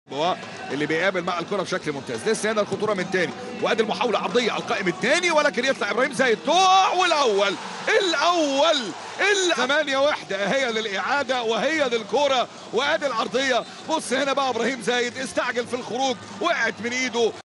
هو اللي بيقابل مع الكره بشكل ممتاز لسه هنا الخطوره من تاني وادي المحاوله عرضيه على القائم الثاني ولكن يطلع ابراهيم زايد تقع والاول الاول ال 8 واحدة هي للإعادة وهي للكرة وادي العرضية بص هنا بقى إبراهيم زايد استعجل في الخروج وقعت من إيده